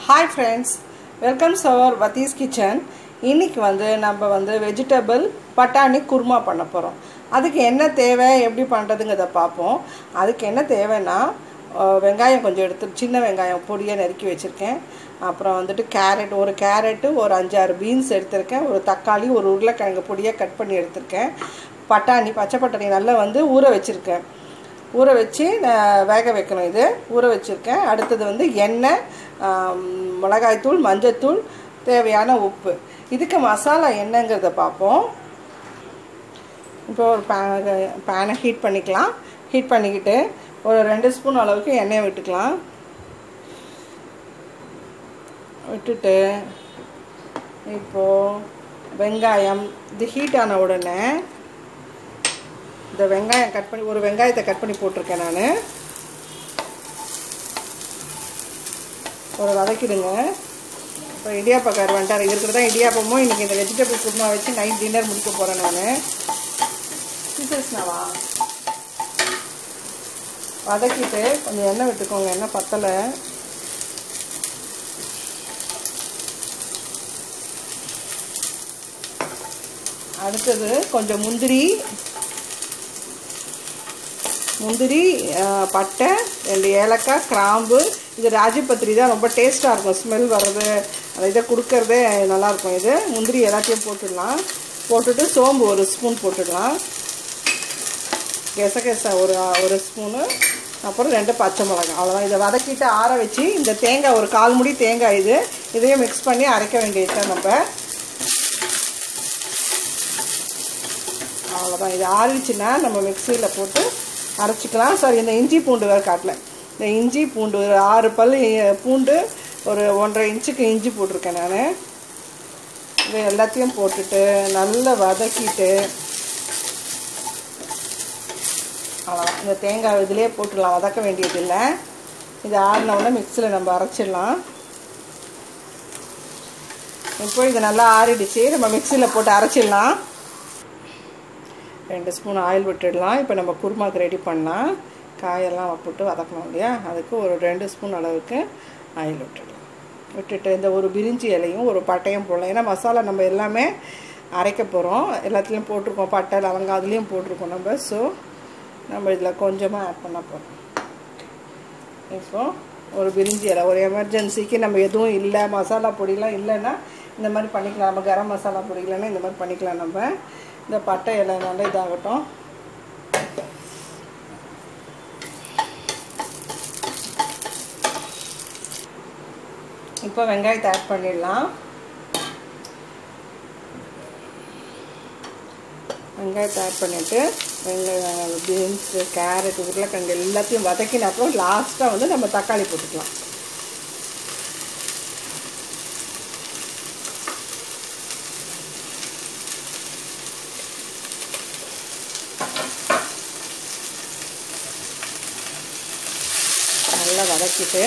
hi friends welcome சவர் வத்தீஸ் kitchen இன்னைக்கு வந்து நம்ம வந்து வெஜிடபிள் பட்டாணி குருமா பண்ண போகிறோம் அதுக்கு என்ன தேவை எப்படி பண்ணுறதுங்கிறத பார்ப்போம் அதுக்கு என்ன தேவைன்னா அஹ், வெங்காயம் கொஞ்சம் எடுத்து சின்ன வெங்காயம் பொடியாக நறுக்கி வச்சுருக்கேன் அப்புறம் வந்துட்டு கேரட் ஒரு கேரட்டு ஒரு அஞ்சாறு பீன்ஸ் எடுத்திருக்கேன் ஒரு தக்காளி ஒரு உருளைக்கிழங்கு பொடியாக கட் பண்ணி எடுத்திருக்கேன் பட்டாணி பச்சை பட்டாணி நல்லா வந்து ஊற வச்சுருக்கேன் ஊற வச்சு நான் வேக வைக்கணும் இது ஊற வச்சுருக்கேன் அடுத்தது வந்து எண்ணெய் ஆம், மிளகாய்த்தூள் மஞ்சத்தூள் தேவையான உப்பு இதுக்கு மசாலா என்னங்கிறத பார்ப்போம் இப்போ ஒரு பே பேனை ஹீட் பண்ணிக்கலாம் ஹீட் பண்ணிக்கிட்டு ஒரு ரெண்டு ஸ்பூன் அளவுக்கு எண்ணெயை விட்டுக்கலாம் விட்டுட்டு இப்போது வெங்காயம் இது ஹீட் ஆன உடனே இந்த வெங்காயம் கட் பண்ணி ஒரு வெங்காயத்தை கட் பண்ணி போட்டிருக்கேன் நான் ஒரு வதக்கிடுங்க இப்போ இடியாப்பக்கார் வந்துட்டார் இருக்கிறது தான் இடியாப்பமும் இன்றைக்கி இந்த வெஜிடபிள் குருமா வச்சு நைட் டின்னர் முடிக்க போகிறேன் நான் சீசஸ்னாவா வதக்கிட்டு கொஞ்சம் எண்ணெய் விட்டுக்கோங்க எண்ணெய் பத்தலை அடுத்தது கொஞ்சம் முந்திரி முந்திரி அஹ், பட்டை ரெண்டு ஏலக்காய் கிராம்பு இது ராஜபத்திரி தான் ரொம்ப டேஸ்ட்டாக இருக்கும் ஸ்மெல் வர்றது அந்த இதை கொடுக்கறதே நல்லாயிருக்கும் இது முந்திரி எல்லாத்தையும் போட்டுடலாம் போட்டுட்டு சோம்பு ஒரு ஸ்பூன் போட்டுடலாம் கெசகெச ஒரு ஒரு ஸ்பூனு அப்புறம் ரெண்டு பச்சை மிளகாய் அவ்வளோதான் இதை வதக்கிட்டு ஆற வச்சு இந்த தேங்காய் ஒரு கால் முடி தேங்காய் இது இதையும் மிக்ஸ் பண்ணி அரைக்க வேண்டியது தான் நம்ம அவ்வளோதான் இது ஆறிடுச்சுன்னா நம்ம மிக்சியில் போட்டு அரைச்சிக்கலாம் சாரி இந்த இஞ்சி பூண்டு வேறு காட்டல இந்த இஞ்சி பூண்டு ஒரு ஆறு பல் பூண்டு ஒரு ஒன்றரை இன்ச்சுக்கு இஞ்சி போட்டிருக்கேன் நான் இது எல்லாத்தையும் போட்டுட்டு நல்லா வதக்கிட்டு அவ்வளோதான் இந்த தேங்காய் இதிலே போட்டுடலாம் வதக்க வேண்டியதில்லை இது ஆறினவுடனே மிக்சியில் நம்ம அரைச்சிடலாம் இப்போ இது நல்லா ஆறிடுச்சு நம்ம மிக்சியில் போட்டு அரைச்சிடலாம் ரெண்டு ஸ்பூன் ஆயில் விட்டுடலாம் இப்போ நம்ம குருமாக்கு ரெடி பண்ணலாம் காயெல்லாம் போட்டு வதக்கணும் இல்லையா அதுக்கு ஒரு ரெண்டு ஸ்பூன் அளவுக்கு ஆயில் விட்டுடலாம் விட்டுட்டு இந்த ஒரு பிரிஞ்சி இலையும் ஒரு பட்டையும் போடலாம் ஏன்னா மசாலா நம்ம எல்லாமே அரைக்க போகிறோம் எல்லாத்துலேயும் போட்டிருக்கோம் பட்டை லவங்கம் அதுலேயும் போட்டிருக்கோம் நம்ம ஸோ நம்ம இதில் கொஞ்சமாக ஆட் பண்ண போகிறோம் இப்போ ஒரு பிரிஞ்சி இலை ஒரு எமர்ஜென்சிக்கு நம்ம எதுவும் இல்லை மசாலா பொடியெலாம் இல்லைன்னா இந்த மாதிரி பண்ணிக்கலாம் நம்ம கரம் மசாலா பொடி இல்லைன்னா இந்த மாதிரி பண்ணிக்கலாம் நம்ம இந்த பட்டை இலை நல்லா இதாகட்டும் இப்போ வெங்காயத்தை ஆட் பண்ணிடலாம் வெங்காயத்தை ஆட் பண்ணிவிட்டு வெங்காயம் பீன்ஸு கேரட் உருளைக்கிழங்கு எல்லாத்தையும் வதக்கின அப்புறம் லாஸ்ட்டாக வந்து நம்ம தக்காளி போட்டுக்கலாம் நல்லா வதக்கிட்டு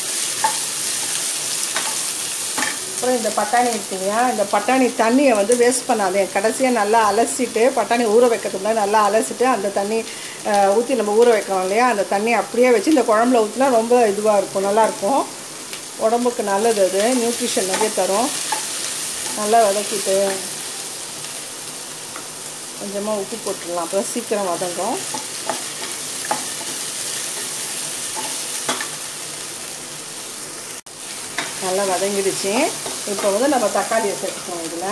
அப்புறம் இந்த பட்டாணி இருக்குங்க இந்த பட்டாணி தண்ணியை வந்து வேஸ்ட் பண்ணாதீங்க கடைசியாக நல்லா அலசிட்டு பட்டாணி ஊற வைக்கிறதுக்கு முன்னாடி நல்லா அலசிட்டு அந்த தண்ணி ஊற்றி நம்ம ஊற வைக்கிறோம் இல்லையா அந்த தண்ணி அப்படியே வச்சு இந்த குழம்புல ஊற்றினா ரொம்ப இதுவாக இருக்கும் நல்லாயிருக்கும் உடம்புக்கு நல்லது அது நியூட்ரிஷன் நிறைய தரும் நல்லா வதக்கிட்டு கொஞ்சமாக உப்பு போட்டுடலாம் அப்புறம் சீக்கிரம் வதங்கும் நல்லா வதங்கிடுச்சு இப்போ வந்து நம்ம தக்காளியை சேர்த்துக்கணும் இதில்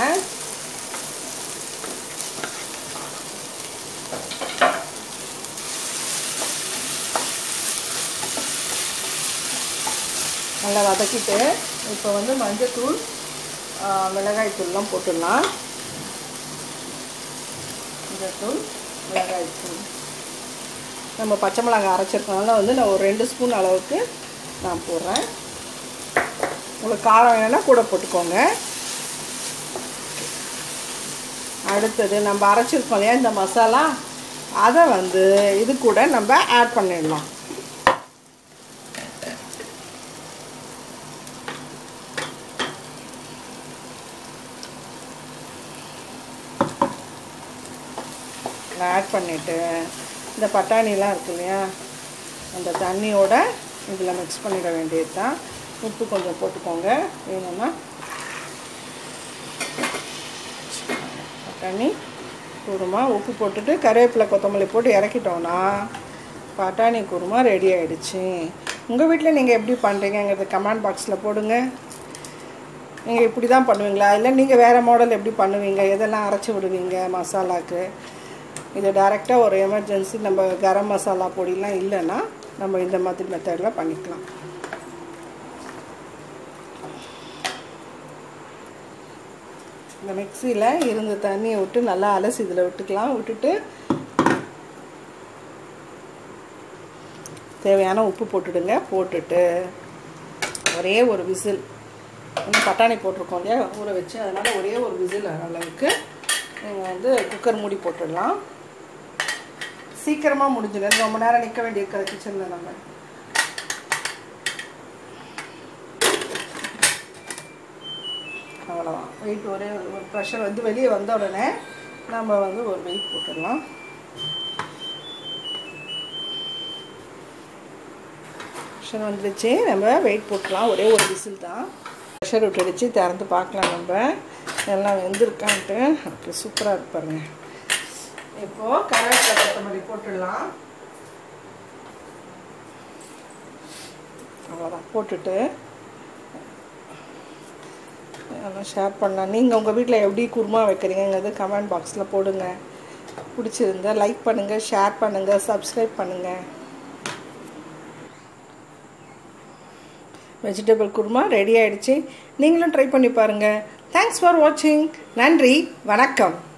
நல்லா வதக்கிட்டு இப்போ வந்து மஞ்சத்தூள் மிளகாய் தூள்லாம் போட்டுடலாம் மஞ்சத்தூள் மிளகாய் தூள் நம்ம பச்சை மிளகாய் அரைச்சிருக்கனால வந்து நான் ஒரு ரெண்டு ஸ்பூன் அளவுக்கு நான் போடுறேன் உங்களுக்கு காரம் வேணும்னா கூட போட்டுக்கோங்க அடுத்தது நம்ம அரைச்சிருக்கோம் இல்லையா இந்த மசாலா அதை வந்து இது கூட நம்ம ஆட் பண்ணிடலாம் ஆட் பண்ணிவிட்டு இந்த பட்டாணிலாம் இருக்கு இல்லையா அந்த தண்ணியோட இதில் மிக்ஸ் பண்ணிட வேண்டியது தான் உப்பு கொஞ்சம் போட்டுக்கோங்க வேணும்னா பட்டாணி குருமா உப்பு போட்டுட்டு கருவேப்பிலை கொத்தமல்லி போட்டு இறக்கிட்டோன்னா பட்டாணி குருமா ரெடி ஆயிடுச்சு உங்கள் வீட்டில் நீங்கள் எப்படி பண்ணுறீங்கிறது கமெண்ட் பாக்ஸில் போடுங்க நீங்கள் இப்படி தான் பண்ணுவீங்களா இல்லை நீங்கள் வேறு மாடல் எப்படி பண்ணுவீங்க எதெல்லாம் அரைச்சி விடுவீங்க மசாலாக்கு இது டைரெக்டாக ஒரு எமர்ஜென்சி நம்ம கரம் மசாலா பொடிலாம் இல்லைன்னா நம்ம இந்த மாதிரி மெத்தடில் பண்ணிக்கலாம் இந்த மிக்சியில் இருந்த தண்ணியை விட்டு நல்லா அலசி இதில் விட்டுக்கலாம் விட்டுட்டு தேவையான உப்பு போட்டுடுங்க போட்டுட்டு ஒரே ஒரு விசில் இன்னும் பட்டாணி போட்டிருக்கோம் இல்லையா ஊற வச்சு அதனால் ஒரே ஒரு விசில் அளவுக்கு நீங்கள் வந்து குக்கர் மூடி போட்டுடலாம் சீக்கிரமாக முடிஞ்சிடும் ரொம்ப நேரம் நிற்க வேண்டியிருக்காது கிச்சனில் நம்ம அவ்வளோதான் வெயிட் ஒரே ஒரு ப்ரெஷர் வந்து வெளியே வந்த உடனே நம்ம வந்து ஒரு வெயிட் போட்டுடலாம் ப்ரெஷர் வந்துடுச்சு நம்ம வெயிட் போட்டுடலாம் ஒரே ஒரு விசில் தான் ப்ரெஷர் விட்டுடுச்சு திறந்து பார்க்கலாம் நம்ம எல்லாம் வெந்திருக்கான்ட்டு ஓகே சூப்பராக இருக்கு பாருங்க இப்போது கருவேப்பிலை கொத்தமல்லி போட்டுடலாம் அவ்வளோதான் போட்டுட்டு அதெல்லாம் ஷேர் பண்ணலாம் நீங்கள் உங்கள் வீட்டில் எப்படி குருமா வைக்கிறீங்கிறது கமெண்ட் பாக்ஸில் போடுங்க பிடிச்சிருந்தா லைக் பண்ணுங்கள் ஷேர் பண்ணுங்கள் சப்ஸ்கிரைப் பண்ணுங்கள் வெஜிடபிள் குருமா ரெடி ஆயிடுச்சு நீங்களும் ட்ரை பண்ணி பாருங்கள் தேங்க்ஸ் ஃபார் வாட்சிங் நன்றி வணக்கம்